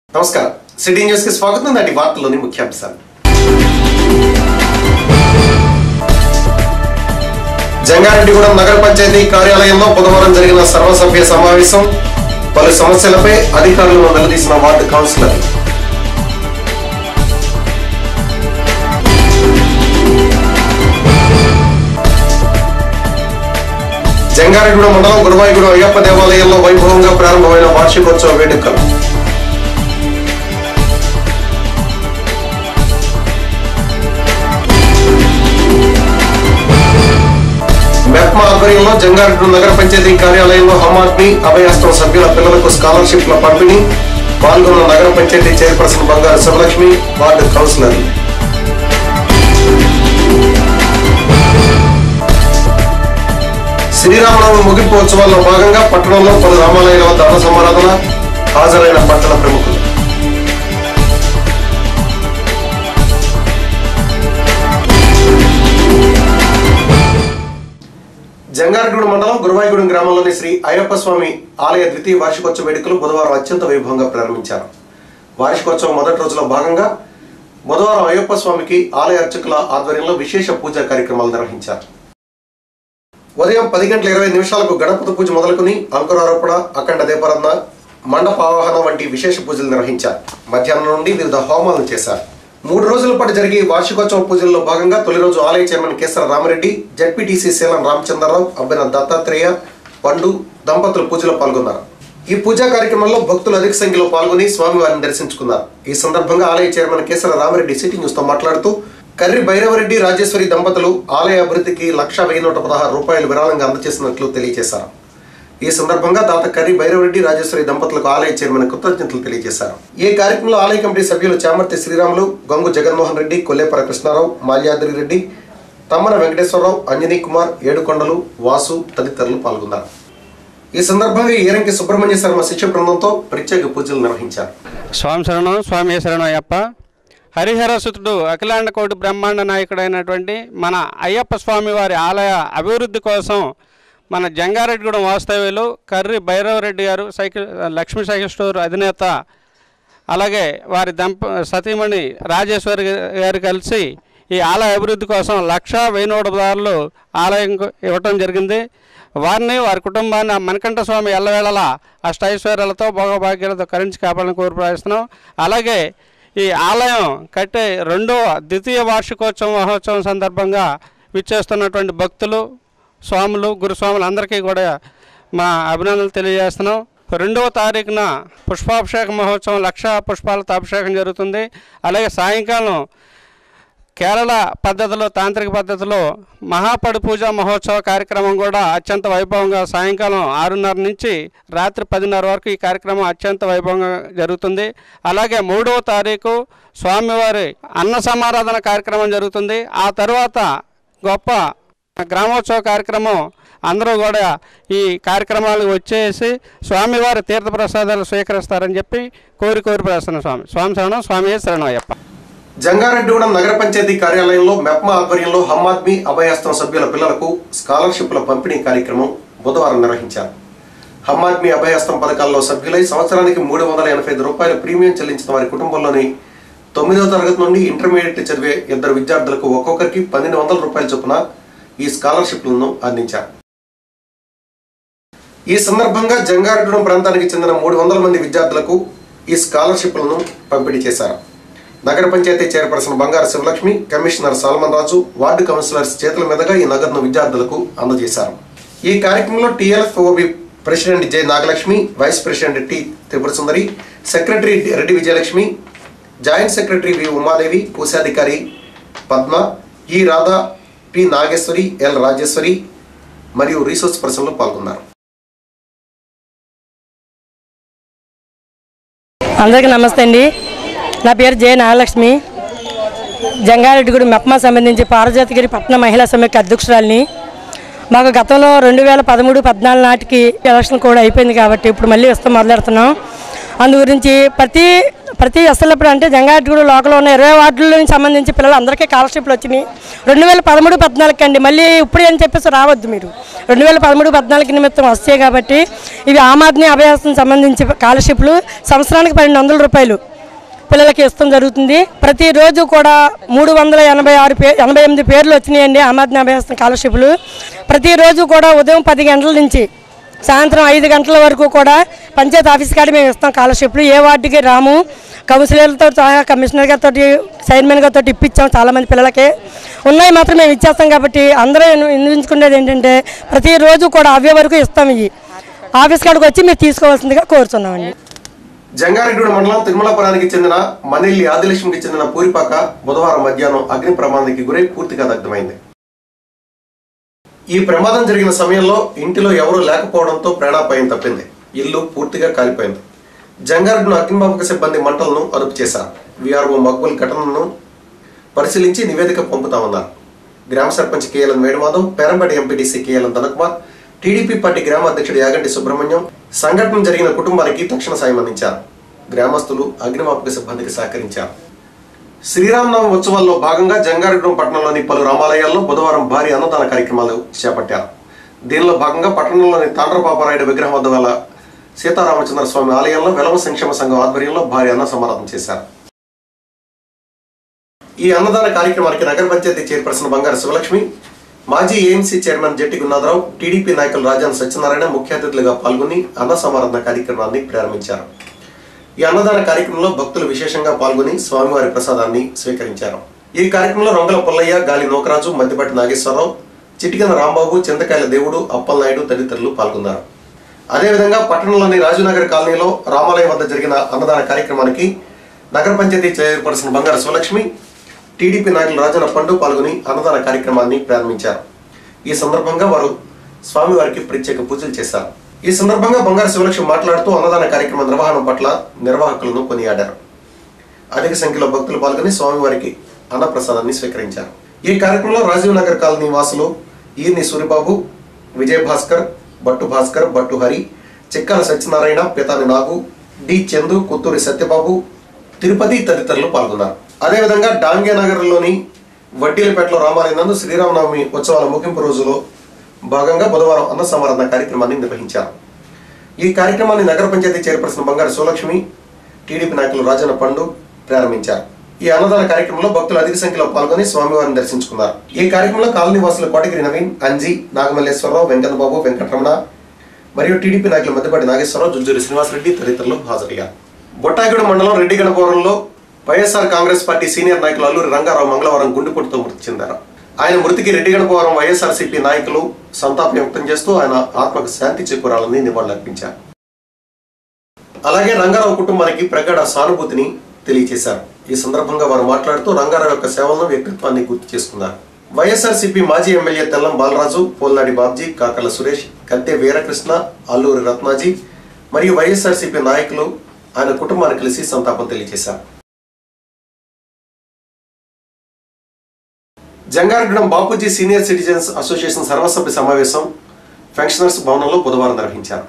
నమస్కారం city news కి స్వాగతం నాటి వార్తల్లోని ముఖ్యాంశాలు జంగారెడ్డిగూడెం నగర పంచాయతీ కార్యాలయంలో బుధవారం జరిగిన సర్వసభ్య సమావేశం పలు సమస్యలపై అధికారులను నిలదీసిన వార్డు కౌన్సిలర్ జంగారెడ్డిగూడెం మండలం గురువాయిగూడెం అయ్యప్ప దేవాలయంలో వైభవంగా ప్రారంభమైన వార్షికోత్సవ వేడుకలు మెప్మా ఆధ్వర్యంలో జంగారెడ్డి నగర పంచాయతీ కార్యాలయంలో హోమ్ ఆద్మీ అభయాస్తం సభ్యుల పిల్లలకు స్కాలర్షిప్ల పంపిణీ పాల్గొన్న నగర పంచాయతీ chairperson Bangaru Sivalakshmi ward councillor Sri Rama Navami ముగింపు ఉత్సవాల్లో భాగంగా పట్టణంలో పలు రామాలయాల వద్ద అన్న సమారాధన హాజరైన పట్టణ ప్రముఖులు జంగారెడ్డిగూడెం మండలం గురువాయిగూడెం గ్రామంలోని శ్రీ అయ్యప్ప స్వామి ఆలయ ద్వితీయ వార్షికోత్సవ వేడుకలు బుధవారం అత్యంత వైభవంగా ప్రారంభించారు వార్షికోత్సవం మొదటి రోజులో భాగంగా బుధవారం అయ్యప్ప స్వామికి ఆలయ అర్చకుల ఆధ్వర్యంలో విశేష పూజా కార్యక్రమాలు నిర్వహించారు ఉదయం పది గంటల ఇరవై నిమిషాలకు గణపతి పూజ మొదలుకుని అంకురారోపణ అఖండ దీపారాధన మండప ఆవాహన వంటి విశేష పూజలు నిర్వహించారు మధ్యాహ్నం నుండి వివిధ హోమాలను చేశారు మూడు రోజుల పాటు జరిగే వార్షికోత్సవ పూజల్లో భాగంగా తొలి రోజు ఆలయ చైర్మన్ కేసర రామరెడ్డి జడ్పీటీసీ శీలం రామచంద్రరావు అబ్బిన దత్తాత్రేయ పండు దంపతులు పూజలో పాల్గొన్నారు ఈ పూజా కార్యక్రమంలో భక్తులు అధిక సంఖ్యలో పాల్గొని స్వామివారిని దర్శించుకున్నారు ఈ సందర్భంగా ఆలయ chairman Kesara Ramareddy city news తో మాట్లాడుతూ కర్రి భైరవరెడ్డి రాజేశ్వరి దంపతులు ఆలయ అభివృద్ధికి లక్ష వెయ్యి నూట పదహారు రూపాయలు విరాళంగా అందజేసినట్లు తెలియజేశారు ఈ సందర్భంగా దాత కర్రి భైరవరెడ్డి రాజేశ్వరి దంపతులకు ఆలయ చైర్మన్ కృతజ్ఞతలు తెలియజేశారు ఈ కార్యక్రమంలో ఆలయ కమిటీ సభ్యులు చామర్తి శ్రీరాములు గంగు జగన్మోహన్ రెడ్డి కొల్లేపర కృష్ణారావు మాల్యాద్రి రెడ్డి తమ్మన వెంకటేశ్వరరావు అంజనీ కుమార్ ఏడుకొండలు వాసు తదితరులు పాల్గొన్నారు ఈ సందర్భంగా ఈరంకి సుబ్రహ్మణ్య శర్మ శిక్ష బృందంతో ప్రత్యేక పూజలు నిర్వహించారు స్వామి శరణం స్వామి శరణం అయ్యప్ప హరిహరసుతుడు అఖిలాండ కోటి బ్రహ్మాండ నాయకుడైనటువంటి మన అయ్యప్ప స్వామి వారి ఆలయ అభివృద్ధి కోసం మన జంగారెడ్డిగూడెం వాస్తవ్యులు కర్రి భైరవరెడ్డి గారు సైకిల్ లక్ష్మీ సైకిల్ స్టోర్ అధినేత అలాగే వారి దంప సతీమణి రాజేశ్వరి గారు కలిసి ఈ ఆలయ అభివృద్ధి కోసం లక్ష వెయ్యి నూట పదార్లు ఆలయం ఇవ్వటం జరిగింది వారిని వారి కుటుంబాన్ని ఆ మణికంఠ స్వామి ఎల్లవేళలా అష్టైశ్వర్యాలతో భోగభాగ్యాలతో కరించి కాపాడాలని కోరి ప్రార్థిస్తున్నాం అలాగే ఈ ఆలయం కట్టే రెండో ద్వితీయ వార్షికోత్సవం మహోత్సవం సందర్భంగా విచ్చేస్తున్నటువంటి భక్తులు స్వాములు గురుస్వాములు అందరికీ కూడా మా అభినందనలు తెలియజేస్తున్నాం రెండవ తారీఖున పుష్పాభిషేక మహోత్సవం లక్ష పుష్పాలతో అభిషేకం జరుగుతుంది అలాగే సాయంకాలం కేరళ పద్ధతిలో తాంత్రిక పద్ధతిలో మహాపడి పూజ మహోత్సవ కార్యక్రమం కూడా అత్యంత వైభవంగా సాయంకాలం ఆరున్నర నుంచి రాత్రి పదిన్నర వరకు ఈ కార్యక్రమం అత్యంత వైభవంగా జరుగుతుంది అలాగే మూడవ తారీఖు స్వామివారి అన్న సమారాధన కార్యక్రమం జరుగుతుంది ఆ తర్వాత గొప్ప గ్రామోత్సవ కార్యక్రమం అందరూ కూడా ఈ కార్యక్రమాలకు వచ్చేసి స్వామివారి తీర్థప్రసాదాలు స్వీకరిస్తారని చెప్పి కోరి కోరి ప్రార్థన స్వామి స్వామి శరణం స్వామి శరణం అయ్యప్ప జంగారెడ్డిగూడెం నగర పంచాయతీ కార్యాలయంలో మెప్మా ఆధ్వర్యంలో హమ్ ఆద్మీ అభయాస్తం సభ్యుల పిల్లలకు స్కాలర్షిప్ల పంపిణీ కార్యక్రమం బుధవారం నిర్వహించారు హమ్ ఆద్మీ అభయాస్తం పథకాల్లో సభ్యులై సంవత్సరానికి మూడు వందల ఎనభై ఐదు రూపాయల ప్రీమియం చెల్లించిన వారి కుటుంబంలోని తొమ్మిదవ తరగతి నుండి ఇంటర్మీడియట్ చదివే ఇద్దరు విద్యార్థులకు ఒక్కొక్కరికి పన్నెండు వందల రూపాయల చొప్పున ఈ స్కాలర్షిప్లను అందించారు ఈ సందర్భంగా జంగారెడ్డిగూడెం ప్రాంతానికి చెందిన మూడు వందల మంది విద్యార్థులకు ఈ స్కాలర్షిప్లను పంపిణీ చేశారు నగర పంచాయతీ chairperson Bangaru Sivalakshmi commissioner Solomon Raju ward councillors చేతుల మీదుగా ఈ నగదును విద్యార్థులకు అందజేశారు ఈ కార్యక్రమంలో TLF OB president J Nagalakshmi vice president T Tripura Sundari secretary Reddy Vijayalakshmi joint secretary V Umadevi కోశాధికారి Padma E Radha P Nageswari L Rajeswari మరియు రీసోర్స్ పర్సన్లు పాల్గొన్నారు అందరికీ నమస్తే అండి నా పేరు జే నాగలక్ష్మి జంగారెడ్డిగూడి మెప్మా సంబంధించి పారజాతగిరి పట్టణ మహిళా సమైక్య అధ్యక్షురాలిని మాకు గతంలో రెండు వేల పదమూడు పద్నాలుగు నాటికి ఎలక్షన్ కూడా అయిపోయింది కాబట్టి ఇప్పుడు మళ్ళీ వస్తాం మొదలెడుతున్నాం అందు గురించి ప్రతి ప్రతి అసలు అంటే జంగారెడ్డిగూడ లోకల్ ఉన్న ఇరవై వార్డులకు సంబంధించి పిల్లలు అందరికీ స్కాలర్షిప్లు వచ్చినాయి రెండు వేల పదమూడు పద్నాలుగు అండి మళ్ళీ ఇప్పుడు అని చెప్పేసి రావద్దు మీరు రెండు వేల పదమూడు పద్నాలుగు నిమిత్తం వస్తాయి కాబట్టి ఇవి ఆమ్ ఆద్మీ అభయాసం సంబంధించి స్కాలర్షిప్లు సంవత్సరానికి పన్నెండు వందల రూపాయలు పిల్లలకి ఇస్తాం జరుగుతుంది ప్రతిరోజు కూడా మూడు వందల ఎనభై ఆరు పే ఎనభై ఎనిమిది పేర్లు వచ్చినాయండి ఆమ్ ఆద్మీ అభయాసం స్కాలర్షిప్లు ప్రతిరోజు కూడా ఉదయం పది గంటల నుంచి సాయంత్రం ఐదు గంటల వరకు కూడా పంచాయతీ ఆఫీస్ కాడ మేము ఇస్తాం స్కాలర్షిప్లు ఏ వార్డుకి రాము కౌన్సిలర్లతో సహా కమిషనర్ గారితో చైర్మన్ గారితో ఇప్పించాం చాలామంది పిల్లలకి ఉన్నాయి మాత్రం మేము ఇచ్చేస్తాం కాబట్టి అందరూ వినియోగించుకునేది ఏంటంటే ప్రతిరోజు కూడా అవే వరకు ఇస్తాం ఇవి ఆఫీస్ కాడికి వచ్చి మీరు తీసుకోవాల్సిందిగా కోరుతున్నామండి జంగారెడ్డి మండలం తిరుమలపురానికి చెందిన మనిల్లి ఆదిలక్ష్మికి చెందిన పూరిపాక బుధవారం మధ్యాహ్నం అగ్ని ప్రమాదానికి గురై పూర్తిగా దగ్ధమైంది ఈ ప్రమాదం జరిగిన సమయంలో ఇంటిలో ఎవరూ లేకపోవడంతో ప్రాణాపాయం తప్పింది ఇల్లు పూర్తిగా కాలిపోయింది జంగారెడ్డిను అగ్నిమాపక సిబ్బంది మంటలను అదుపు చేశారు విఆర్ఓ మక్బుల్ ఘటనను పరిశీలించి నివేదిక పంపుతామన్నారు గ్రామ sarpanch KLN Venumadhav Perampeta MPTC KLN Dhanakumar TDP party గ్రామ అధ్యక్షుడు యాగంటి సుబ్రహ్మణ్యం సంఘటన జరిగిన కుటుంబానికి తక్షణ సాయం అందించారు గ్రామస్తులు అగ్నిమాపక సిబ్బందికి సహకరించారు శ్రీరామనవమి ఉత్సవాల్లో భాగంగా జంగారెడ్డి పట్టణంలోని పలు రామాలయాల్లో బుధవారం భారీ అన్నదాన కార్యక్రమాలు చేపట్టారు దీనిలో భాగంగా పట్టణంలోని తాండ్రపాపారాయుడు విగ్రహం వద్ద గల సీతారామచంద్ర స్వామి ఆలయంలో వెలమ సంక్షేమ సంఘం ఆధ్వర్యంలో భారీ అన్న సమారాధన చేశారు ఈ అన్నదాన కార్యక్రమానికి నగర పంచాయతీ చైర్పర్సన్ బంగారు శివలక్ష్మి మాజీ AMC chairman Jatti Gunnatharao TDP నాయకులు రాజాన్ సత్యనారాయణ ముఖ్య అతిథులుగా పాల్గొని అన్న సమారాధన కార్యక్రమాన్ని ప్రారంభించారు ఈ అన్నదాన కార్యక్రమంలో భక్తులు విశేషంగా పాల్గొని స్వామివారి ప్రసాదాన్ని స్వీకరించారు ఈ కార్యక్రమంలో రొంగల పుల్లయ్య గాలి నోకరాజు మద్దిపట్టి నాగేశ్వరరావు చిటికన రాంబాబు చింతకాయల దేవుడు అప్పలనాయుడు తదితరులు పాల్గొన్నారు అదేవిధంగా పట్టణంలోని రాజునగర్ కాలనీలో రామాలయం వద్ద జరిగిన అన్నదాన కార్యక్రమానికి నగర పంచాయతీ చైర్పర్సన్ బంగారు శివలక్ష్మి టీడీపీ నాయకులు రాజన పండు పాల్గొని అన్నదాన కార్యక్రమాన్ని ప్రారంభించారు ఈ సందర్భంగా వారు స్వామివారికి ప్రత్యేక పూజలు చేశారు ఈ సందర్భంగా బంగారు శివలక్ష్మి మాట్లాడుతూ అన్నదాన కార్యక్రమ నిర్వహణ పట్ల నిర్వాహకులను కొనియాడారు అధిక సంఖ్యలో భక్తులు పాల్గొని స్వామివారికి అన్నప్రసాదాన్ని స్వీకరించారు ఈ కార్యక్రమంలో రాజీవ్ నగర్ కాలనీ వాసులు ఈర్ని సూరిబాబు విజయ్ భాస్కర్ బట్టు భాస్కర్ బట్టు హరి చిక్కాల సత్యనారాయణ పితాని నాగు డి చందు కుత్తూరి సత్యబాబు తిరుపతి తదితరులు పాల్గొన్నారు అదేవిధంగా డాంగే నగర్లోని వడ్డీలపేటలో రామాలయం నందు శ్రీరామనవమి ఉత్సవాల ముగింపు రోజులో భాగంగా బుధవారం అన్న సమారాధన కార్యక్రమాన్ని నిర్వహించారు ఈ కార్యక్రమాన్ని నగర పంచాయతీ చైర్పర్సన్ బంగారు సులక్ష్మి టీడీపీ నాయకులు రాజన్న పండు ప్రారంభించారు ఈ అన్నదాన కార్యక్రమంలో భక్తులు అధిక సంఖ్యలో పాల్గొని స్వామివారిని దర్శించుకున్నారు ఈ కార్యక్రమంలో కాలనీ వాసులు కోటగిరి నవీన్ అంజీ నాగమల్లేశ్వరరావు వెంకన్నబాబు వెంకటరమణ మరియు టీడీపీ నాయకులు మధ్యపాటి నాగేశ్వరరావు జుంజూరి శ్రీనివాసరెడ్డి తదితరులు హాజరయ్యారు బొట్టాయిగూడ మండలం రెడ్డిగణపురంలో వైఎస్ఆర్ కాంగ్రెస్ పార్టీ సీనియర్ నాయకులు అల్లూరి రంగారావు మంగళవారం గుండెపోటుతో మృతి చెందారు ఆయన మృతికి రెడ్డిగణపురం వైఎస్ఆర్సీపీ నాయకులు సంతాపం వ్యక్తం చేస్తూ ఆయన ఆత్మకు శాంతి చేకూరాలని నివాళులర్పించారు అలాగే రంగారావు కుటుంబానికి ప్రగాఢ సానుభూతిని తెలియజేశారు ఈ సందర్భంగా వారు మాట్లాడుతూ రంగారావు యొక్క సేవలను వ్యక్తిత్వాన్ని గుర్తు చేసుకున్నారు వైఎస్ఆర్సీపీ మాజీ ఎమ్మెల్యే తెల్లం బాలరాజు పోల్నాడి బాబ్జీ కాకల సురేష్ కత్తె వీరకృష్ణ అల్లూరి రత్నాజీ మరియు వైఎస్ఆర్సీపీ నాయకులు ఆయన కుటుంబాన్ని కలిసి సంతాపం తెలియజేశారు Jangareddygudem Bapuji senior citizens association సర్వసభ్య సమావేశం పెన్షనర్స్ భవనంలో బుధవారం నిర్వహించారు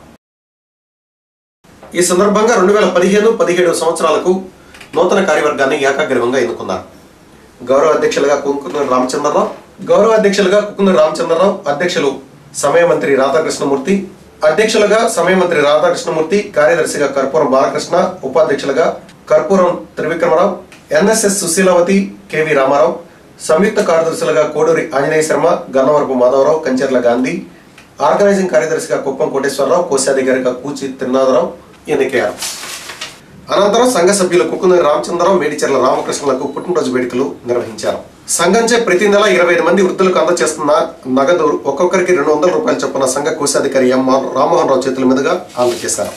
ఈ సందర్భంగా రెండు వేల పదిహేను పదిహేడు సంవత్సరాలకు నూతన కార్యవర్గాన్ని ఏకాగ్రీవంగా ఎన్నుకున్నారు గౌరవ అధ్యక్షులుగా కుంకునూరు రామచంద్రరావు గౌరవ అధ్యక్షులుగా కుకునూరు రామచంద్రరావు అధ్యక్షులు సమయ మంత్రి రాధాకృష్ణమూర్తి అధ్యక్షులుగా సమయ మంత్రి రాధాకృష్ణమూర్తి కార్యదర్శిగా కర్పూరం బాలకృష్ణ ఉపాధ్యక్షులుగా కర్పూరం త్రివిక్రమరావు ఎన్ఎస్ఎస్ సుశీలవతి కెవి రామారావు సంయుక్త కార్యదర్శులుగా కోడూరి ఆంజనేయ శర్మ గన్నవరపు మాధవరావు కంచెర్ల గాంధీ ఆర్గనైజింగ్ కార్యదర్శిగా కుప్పం కోటేశ్వరరావు కోశాధికారిగా కూచి త్రినాథరావు ఎన్నికయ్యారు అనంతరం సంఘ సభ్యులు కుక్కునూరి రామచంద్రరావు మేడిచెర్ల రామకృష్ణులకు పుట్టినరోజు వేడుకలు నిర్వహించారు సంఘంచే ప్రతి నెల ఇరవై ఐదు మంది వృద్ధులకు అందజేస్తున్న నగదు ఒక్కొక్కరికి రెండు వందల రూపాయల చొప్పున సంఘ కోశాధికారి ఎం రామ్మోహన్ రావు చేతుల మీదుగా అందజేశారు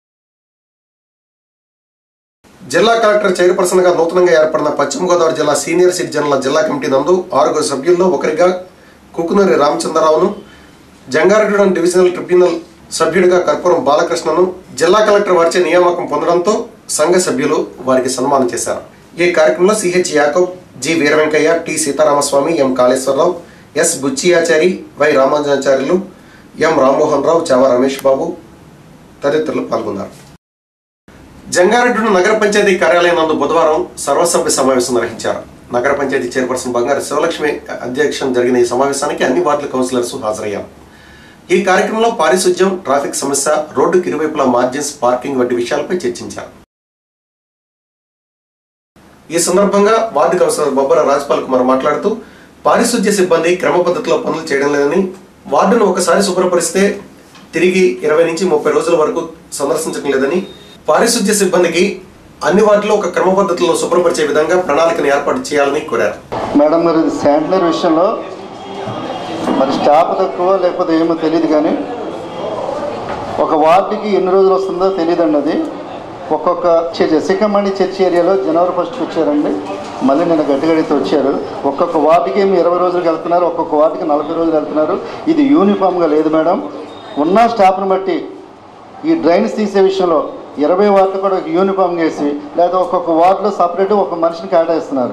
జిల్లా కలెక్టర్ చైర్పర్సన్ గా నూతనంగా ఏర్పడిన పశ్చిమ గోదావరి జిల్లా సీనియర్ సిటిజన్ల జిల్లా కమిటీ నందు ఆరుగురు సభ్యుల్లో ఒకరిగా కుకునూరి రామచంద్రరావును జంగారెడ్డి డివిజనల్ ట్రిబ్యునల్ సభ్యుడిగా కర్పూరం బాలకృష్ణను జిల్లా కలెక్టర్ వారిచే నియామకం పొందడంతో సంఘ సభ్యులు వారికి సన్మానం చేశారు ఈ కార్యక్రమంలో CH Yakob G Veeravenkaiah T Seetharamaswamy M Kaleswararao S Buchiyachari Y Ramanujacharyulu M Rammohan Rao Chava Ramesh బాబు తదితరులు పాల్గొన్నారు జంగారెడ్డి నగర పంచాయతీ కార్యాలయం నందు బుధవారం సర్వసభ్య సమావేశం నిర్వహించారు నగర పంచాయతీ చైర్పర్సన్ బంగారు శివలక్ష్మి అధ్యక్షం జరిగిన ఈ సమావేశానికి అన్ని వార్డుల కౌన్సిలర్స్ హాజరయ్యారు ఈ కార్యక్రమంలో పారిశుధ్యం ట్రాఫిక్ సమస్య రోడ్డుకి ఇరువైపులా మార్జిన్స్ పార్కింగ్ వంటి విషయాలపై చర్చించారు ఈ సందర్భంగా వార్డు కౌన్సిలర్ బొబ్బర రాజ్పాల్ కుమార్ మాట్లాడుతూ పారిశుధ్య సిబ్బంది క్రమ పద్ధతిలో పనులు చేయడం లేదని వార్డును ఒకసారి శుభ్రపరిస్తే తిరిగి ఇరవై నుంచి ముప్పై రోజుల వరకు సందర్శించడం లేదని పారిశుధ్య సిబ్బందికి అన్ని వార్డులో ఒక క్రమ పద్ధతిలో శుభ్రపరిచే విధంగా ప్రణాళికను ఏర్పాటు చేయాలని కోరారు మేడం మరి శానిటరీ విషయంలో మరి స్టాఫ్ తక్కువ లేకపోతే ఏమో తెలియదు కానీ ఒక వార్డుకి ఎన్ని రోజులు వస్తుందో తెలియదండి అది ఒక్కొక్క చర్చ్ సిక్కమండి చర్చ్ ఏరియాలో జనవరి ఫస్ట్కి వచ్చారండి మళ్ళీ నేను గట్టిగడితే వచ్చారు ఒక్కొక్క వార్డుకి ఏమి ఇరవై రోజులకు వెళ్తున్నారు ఒక్కొక్క వార్డుకి నలభై రోజులు వెళ్తున్నారు ఇది యూనిఫామ్గా లేదు మేడం ఉన్న స్టాఫ్ని బట్టి ఈ డ్రైన్స్ తీసే విషయంలో ఇరవై వార్డులు కూడా ఒక యూనిఫామ్ వేసి లేదా ఒక్కొక్క వార్డులో సపరేట్ ఒక మనిషిని కేటాయిస్తున్నారు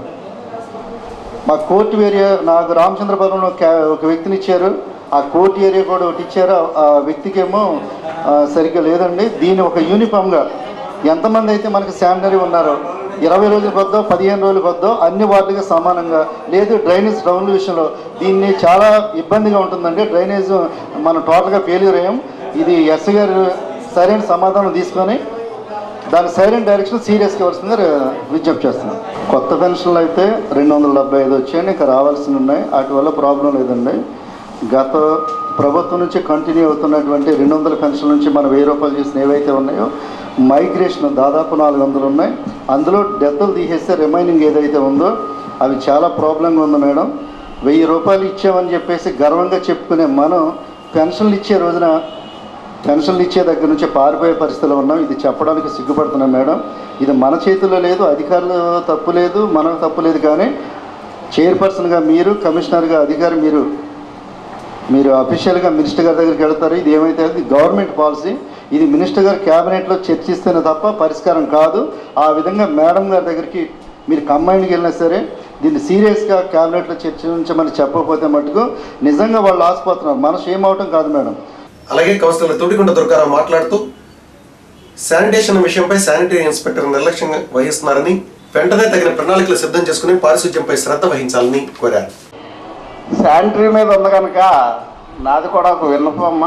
మా కోర్టు ఏరియా నాకు రామచంద్రపురంలో క్యా- ఒక వ్యక్తిని ఇచ్చారు ఆ కోర్టు ఏరియా కూడా ఒకటి ఇచ్చారు ఆ- ఆ వ్యక్తికి ఏమో ఆ, సరిగ్గా లేదండి దీన్ని ఒక యూనిఫామ్గా ఎంతమంది అయితే మనకి శానిటరీ ఉన్నారో ఇరవై రోజులకు వద్దో పదిహేను రోజులకు వద్దో అన్ని వార్డులకు సమానంగా లేదు డ్రైనేజ్ డౌన్ల విషయంలో దీన్ని చాలా ఇబ్బందిగా ఉంటుందండి డ్రైనేజ్ మనం టోటల్గా ఫెయిల్యూర్ అయ్యాం ఇది ఎస్ గారు సరైన సమాధానం తీసుకొని దాని సైలెంట్ డైరెక్షన్ సీరియస్గా ఇవ్వాల్సిందిగా విజ్ఞప్తి చేస్తున్నాం కొత్త పెన్షన్లు అయితే రెండు వందల డెబ్బై ఐదు వచ్చాయని ఇంకా రావాల్సి ఉన్నాయి వాటి వల్ల ప్రాబ్లం లేదండి గత ప్రభుత్వం నుంచి కంటిన్యూ అవుతున్నటువంటి రెండు వందల పెన్షన్ నుంచి మనం వెయ్యి రూపాయలు చేసిన ఏవైతే ఉన్నాయో మైగ్రేషన్ దాదాపు నాలుగు వందలు ఉన్నాయి అందులో డెత్లు తీసేస్తే రిమైనింగ్ ఏదైతే ఉందో అవి చాలా ప్రాబ్లంగా ఉంది మేడం వెయ్యి రూపాయలు ఇచ్చామని చెప్పేసి గర్వంగా చెప్పుకునే మనం పెన్షన్లు ఇచ్చే రోజున పెన్షన్లు ఇచ్చే దగ్గర నుంచి పారిపోయే పరిస్థితిలో ఉన్నాం ఇది చెప్పడానికి సిగ్గుపడుతున్నాం మేడం ఇది మన చేతుల్లో లేదు అధికారులు తప్పు లేదు మనకు తప్పు లేదు కానీ చైర్పర్సన్గా మీరు కమిషనర్గా అధికారి మీరు మీరు అఫీషియల్గా మినిస్టర్ గారి దగ్గరికి వెళ్తారు ఇది ఏమైతే అది గవర్నమెంట్ పాలసీ ఇది మినిస్టర్ గారు క్యాబినెట్లో చర్చిస్తేనే తప్ప పరిష్కారం కాదు ఆ విధంగా మేడం గారి దగ్గరికి మీరు కంబైన్కి వెళ్ళినా సరే దీన్ని సీరియస్గా క్యాబినెట్లో చర్చించమని చెప్పకపోతే మటుకు నిజంగా వాళ్ళు ఆసిపోతున్నారు మనసు ఏమవటం కాదు మేడం అలాగే కౌన్సిలర్ తూటికొండ దుర్గారావు మాట్లాడుతూ శానిటేషన్ విషయంపై శానిటరీ ఇన్స్పెక్టర్ నిర్లక్ష్యంగా వహిస్తున్నారని వెంటనే తగిన ప్రణాళికలు సిద్ధం చేసుకుని పారిశుధ్యంపై శ్రద్ధ వహించాలని కోరారు శానిటరీ మీద ఉంది కనుక నాది కూడా ఒక విన్నపమ్మ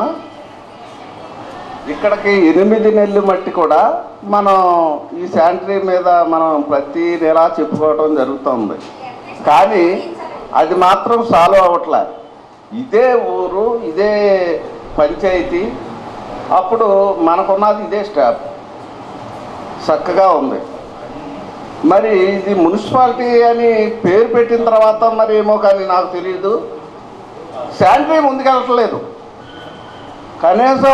ఇక్కడికి ఎనిమిది నెలలు మట్టి కూడా మనం ఈ శానిటరీ మీద మనం ప్రతి నెలా చెప్పుకోవడం జరుగుతుంది కానీ అది మాత్రం సాల్వ్ అవ్వట్లే ఇదే ఊరు ఇదే పంచాయతీ అప్పుడు మనకున్నది ఇదే స్టాఫ్ చక్కగా ఉంది మరి ఇది మున్సిపాలిటీ అని పేరు పెట్టిన తర్వాత మరి ఏమో కానీ నాకు తెలియదు శానిటరీ ముందుకెళ్ళట్లేదు కనీసం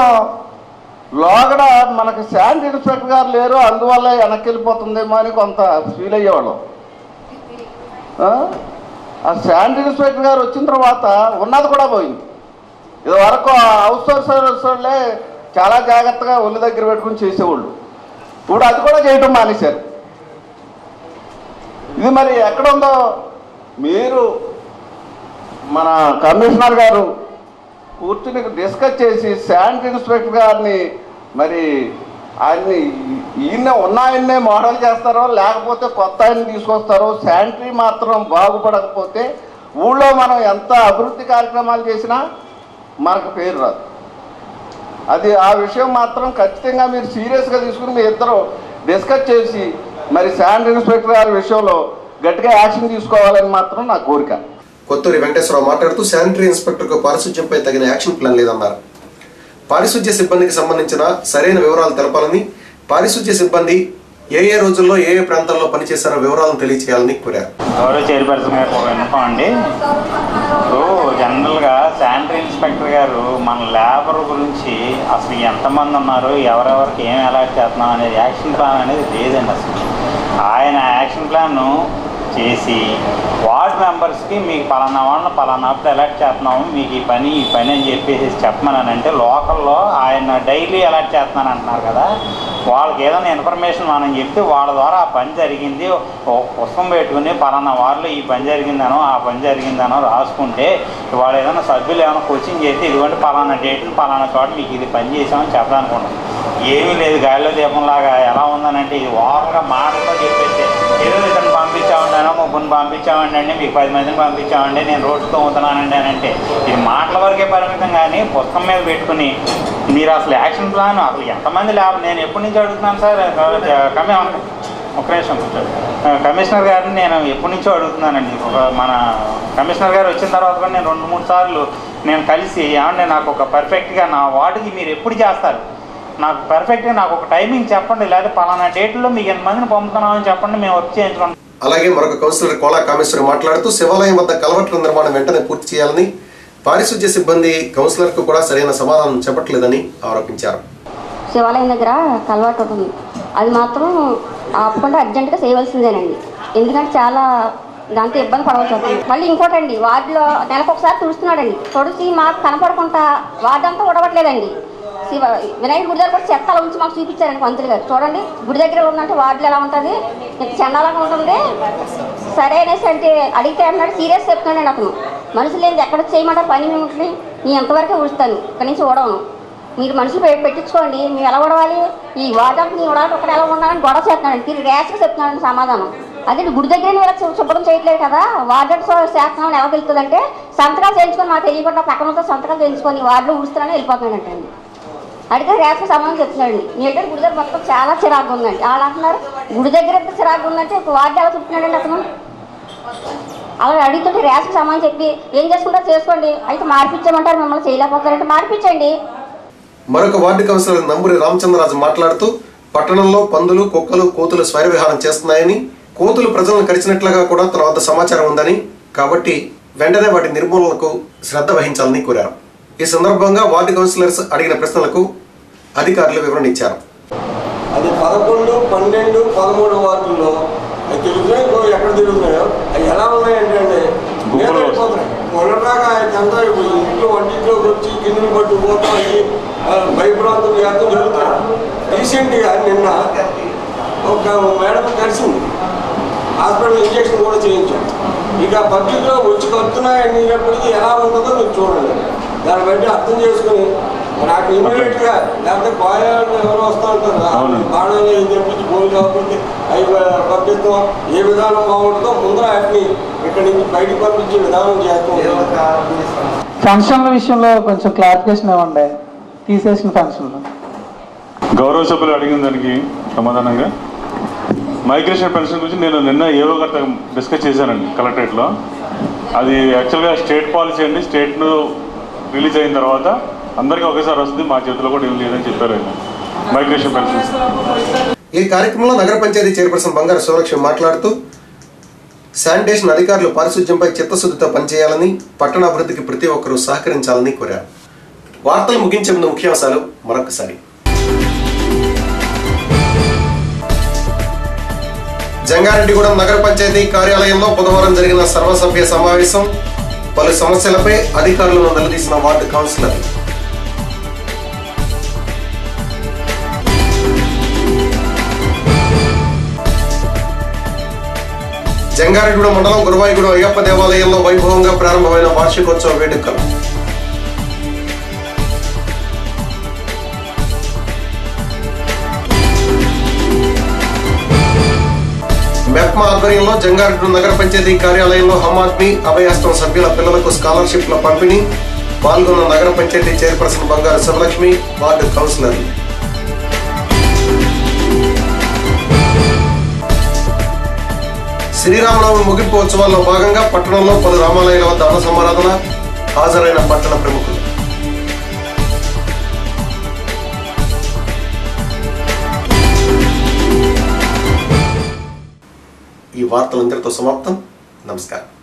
లోగడ మనకు శానిటరీ ఇన్స్పెక్టర్ గారు లేరు అందువల్ల వెనక్కి వెళ్ళిపోతుందేమో అని కొంత ఫీల్ అయ్యేవాళ్ళం ఆ? ఆ శానిటరీ ఇన్స్పెక్టర్ గారు వచ్చిన తర్వాత ఉన్నది కూడా పోయింది ఇది వరకు హౌస్ సోర్సర్స్ వాళ్ళే చాలా జాగ్రత్తగా ఒళ్ళు దగ్గర పెట్టుకుని చేసేవాళ్ళు ఇప్పుడు అది కూడా చేయటం మానేశారు ఇది మరి ఎక్కడ ఉందో మీరు మన కమిషనర్ గారు కూర్చుని డిస్కస్ చేసి శానిటరీ ఇన్స్పెక్టర్ గారిని మరి ఆయన్ని ఈయన ఉన్న ఆయన్నే మోడల్ చేస్తారో లేకపోతే కొత్త ఆయన తీసుకొస్తారో శానిటరీ మాత్రం బాగుపడకపోతే ఊళ్ళో మనం ఎంత అభివృద్ధి కార్యక్రమాలు చేసినా మనకు పేరు రాదు అది ఆ విషయం మాత్రం ఖచ్చితంగా మీరు సీరియస్గా తీసుకుని మీ ఇద్దరు డిస్కస్ చేసి మరి శానిటరీ ఇన్స్పెక్టర్ గారి విషయంలో గట్టిగా యాక్షన్ తీసుకోవాలని మాత్రం నా కోరిక కొత్తూరి వెంకటేశ్వరరావు మాట్లాడుతూ శానిటరీ ఇన్స్పెక్టర్కు పారిశుధ్యంపై తగిన యాక్షన్ ప్లాన్ లేదన్నారు పారిశుధ్య సిబ్బందికి సంబంధించిన సరైన వివరాలు తెలపాలని పారిశుధ్య సిబ్బంది ఏ ఏ రోజుల్లో ఏ ఏ ప్రాంతాల్లో పనిచేశారో వివరాలను తెలియజేయాలని కోరారు గౌరవ చైర్పర్సన్ గారికి ఒక విన్నపం అండి ఇప్పుడు జనరల్గా శానిటరీ ఇన్స్పెక్టర్ గారు మన లేబర్ గురించి అసలు ఎంతమంది ఉన్నారు ఎవరెవరికి ఏం అలాట్ చేస్తున్నాం అనేది యాక్షన్ ప్లాన్ అనేది లేదండి అసలు ఆయన యాక్షన్ ప్లాన్ చేసి వార్డ్ మెంబర్స్కి మీకు పలానా వాళ్ళని పలానా అప్పుడు అలర్ట్ చేస్తున్నాము మీకు ఈ పని ఈ పని అని చెప్పేసి చెప్పమని అంటే లోకల్లో ఆయన డైలీ అలర్ట్ చేస్తున్నాను అంటున్నారు కదా వాళ్ళకి ఏదైనా ఇన్ఫర్మేషన్ మనం చెప్తే వాళ్ళ ద్వారా ఆ పని జరిగింది ఒక పుస్తకం పెట్టుకుని పలానా వారిలో ఈ పని జరిగిందనో ఆ పని జరిగిందనో రాసుకుంటే వాళ్ళు ఏదైనా సభ్యులు ఏమైనా కోచింగ్ చేస్తే ఇదిగోండి పలానా డేట్ని పలానా చోట మీకు ఇది పని చేసామని చెప్పాలనుకుంటాం ఏమీ లేదు గాలిలో దీపంలాగా ఎలా ఉందనంటే ఇది ఓవర్గా మాటలతో చెప్పేస్తే ఏదో ఇతను పంపించామండి ముగ్గురిని పంపించామండి అండి మీకు పది మందిని పంపించామండి నేను రోడ్డు తోముతున్నానండి అని అంటే ఇది మాటల వరకే పరిమితం కానీ పుస్తకం మీద పెట్టుకుని మీరు అసలు యాక్షన్ ప్లాన్ అసలు ఎంతమంది లేబ నేను ఎప్పటి నుంచి అడుగుతున్నాను సార్ కమే ఒక నిమిషం కూర్చోండి. ఆ, కమిషనర్ గారిని నేను ఎప్పటి నుంచో అడుగుతున్నానండి ఒక మన కమిషనర్ గారు వచ్చిన తర్వాత కూడా నేను రెండు మూడు సార్లు నేను కలిసి ఏమంటే నాకు ఒక పర్ఫెక్ట్గా నా వార్డుకి మీరు ఎప్పుడు చేస్తారు నాకు పర్ఫెక్ట్గా నాకు ఒక టైమింగ్ చెప్పండి లేదా పలానా డేట్లో మీకు ఎంతమందిని పంపుతున్నామని చెప్పండి మేము వర్క్ చేయించుకుంటాం అలాగే మరొక కౌన్సిలర్ కోలా కామేశ్వరి మాట్లాడుతూ శివాలయం వద్ద కలవట్ల నిర్మాణం వెంటనే పూర్తి చేయాలని పారిశుధ్య సిబ్బంది కౌన్సిలర్కు కూడా సరైన సమాధానం చెప్పట్లేదని ఆరోపించారు శివాలయం దగ్గర కలవాటు ఒకటి ఉంది అది మాత్రం ఆపకుండా అర్జెంటుగా చేయవలసిందేనండి ఎందుకంటే చాలా దాంతో ఇబ్బంది పడవలసి వస్తుంది మళ్ళీ ఇంకోటండి వార్డులో నెలకు ఒకసారి తుడుస్తున్నాడండి తుడిసి మాకు కనపడకుండా వార్డు అంతా ఉడవట్లేదండి శివ వినాయకుడి గుడి దగ్గర కూడా చెత్త అలా ఉంచి మాకు చూపించారండి పంతులు గారు చూడండి గుడి దగ్గర ఉందంటే వార్డులో ఎలా ఉంటుంది ఇంత చండాలంగా ఉంటుంది సరే అనేసి అంటే అడిగితే అన్నాడు సీరియస్ చెప్తున్నాడు అతను మనుషులు ఏంది ఎక్కడ చేయమంటారు పని ఉంటుంది నీ ఎంతవరకే ఊడుస్తాను ఇక్కడి నుంచి ఊడవను మీరు మనుషులు పె- పెట్టించుకోండి మేము ఎలా ఉడవాలి ఈ వాదంతా నీ ఉడవాలి ఒకటి ఎలా ఉండాలని గొడవ చేస్తున్నాడు తిరిగి ర్యాష్గా చెప్తున్నాడు సమాధానం అదే గుడి దగ్గర ఇలా శు- శుభ్రం చేయట్లేదు కదా వార్డెడ్ చేస్తున్నామని ఎలా తెలుస్తుందంటే సంతకాలు చేయించుకొని మాకు తెలియకుండా పక్కనతో సంతకాలు చేయించుకొని వార్డులో ఊడుస్తున్నానని వెళ్ళిపోతున్నాడంటండి అడిగితే ర్యాష్గా సమాధానం చెప్తున్నాడు నీ దగ్గర గుడి దగ్గర మొత్తం చాలా చిరాకు ఉందండి వాళ్ళు అంటున్నారు గుడి దగ్గర ఎంత చిరాకు ఉందంటే ఒక వార్డు ఎలా చెప్తున్నాడండి అతను అలా అడుగుతుంటే ర్యాష్కి సమాధానం చెప్పి ఏం చేసుకుంటారో చేసుకోండి అయితే మార్పించమంటారు మిమ్మల్ని చేయలేకపోతారంటే మార్పించండి మరొక వార్డు కౌన్సిలర్ నంబూరి రామచంద్రరాజు మాట్లాడుతూ పట్టణంలో పందులు కుక్కలు కోతులు స్వైర విహారం చేస్తున్నాయని కోతులు ప్రజలను కరిచినట్లుగా కూడా తన వద్ద సమాచారం ఉందని కాబట్టి వెంటనే వాటి నిర్మూలనకు శ్రద్ధ వహించాలని కోరారు ఈ సందర్భంగా వార్డు కౌన్సిలర్స్ అడిగిన ప్రశ్నలకు అధికారులు వివరణ ఇచ్చారు అది పదకొండు పన్నెండు పదమూడు వార్డుల్లో అవి తిరుగుతున్నాయి ఇంకో ఎక్కడ తిరుగుతున్నాయో అవి ఎలా ఉన్నాయంటే అండి మీద పడిపోతున్నాయి మొన్నదాకా అంతా ఇంట్లో వంటింట్లోకి వచ్చి గిన్నెలు పట్టుకుపోతాం అవి భయప్రాంతం చేస్తూ జరుగుతాయి రీసెంట్గా నిన్న ఒక మేడం కలిసింది హాస్పిటల్ ఇంజక్షన్ కూడా చేయించాం ఇక పబ్లిక్లో వచ్చి కడుతున్నాయనేటప్పటికీ ఎలా ఉంటుందో మీరు చూడండి దాన్ని బట్టి అర్థం చేసుకుని నాకు ఇమీడియట్ గా లేకపోతే బాయాలు ఎవరో వస్తూ ఉంటారు బాణాలు ఏం చెప్పించి భూమి కాబట్టి అవి పంపిస్తాం ఏ విధానం బాగుంటుందో ముందర వాటిని ఇక్కడి నుంచి బయటికి పంపించే విధానం చేస్తాం ఫంక్షన్ల విషయంలో కొంచెం క్లారిఫికేషన్ ఇవ్వండి తీసేసిన ఫంక్షన్లో గౌరవ సభ్యులు అడిగిన దానికి సమాధానంగా మైగ్రేషన్ పెన్షన్ గురించి నేను నిన్న ఏవో గట్ట డిస్కస్ చేశానండి కలెక్టరేట్లో అది యాక్చువల్గా స్టేట్ పాలసీ అండి స్టేట్ రిలీజ్ అయిన తర్వాత అందరికీ ఒకేసారి వస్తుంది మా చేతిలో కూడా ఏం లేదని చెప్పారు ఆయన మైగ్రేషన్ పెన్షన్స్ ఈ కార్యక్రమంలో నగర పంచాయతీ చైర్పర్సన్ బంగారు శివలక్ష్మి మాట్లాడుతూ శానిటేషన్ అధికారులు పారిశుధ్యంపై చిత్తశుద్ధితో పనిచేయాలని పట్టణాభివృద్ధికి ప్రతి ఒక్కరూ సహకరించాలని కోరారు వార్తలు ముగించే ముందు ముఖ్యాంశాలు మరొకసారి జంగారెడ్డిగూడెం నగర పంచాయతీ కార్యాలయంలో బుధవారం జరిగిన సర్వసభ్య సమావేశం పలు సమస్యలపై అధికారులను నిలదీసిన వార్డు కౌన్సిలర్ జంగారెడ్డిగూడెం మండలం గురువాయిగూడెం అయ్యప్ప దేవాలయంలో వైభవంగా ప్రారంభమైన వార్షికోత్సవ వేడుకలు మెప్మా ఆధ్వర్యంలో జంగారెడ్డి నగర పంచాయతీ కార్యాలయంలో హమ్ ఆద్మీ అభయాస్తం సభ్యుల పిల్లలకు స్కాలర్షిప్ల పంపిణీ పాల్గొన్న నగర పంచాయతీ చైర్పర్సన్ బంగారు శివలక్ష్మి వార్డు కౌన్సిలర్లు శ్రీరామనవమి ముగింపు ఉత్సవాల్లో భాగంగా పట్టణంలో పలు రామాలయాల వద్ద అన్న సమారాధన హాజరైన పట్టణ ప్రముఖులు ఈ వార్తలందరితో సమాప్తం నమస్కారం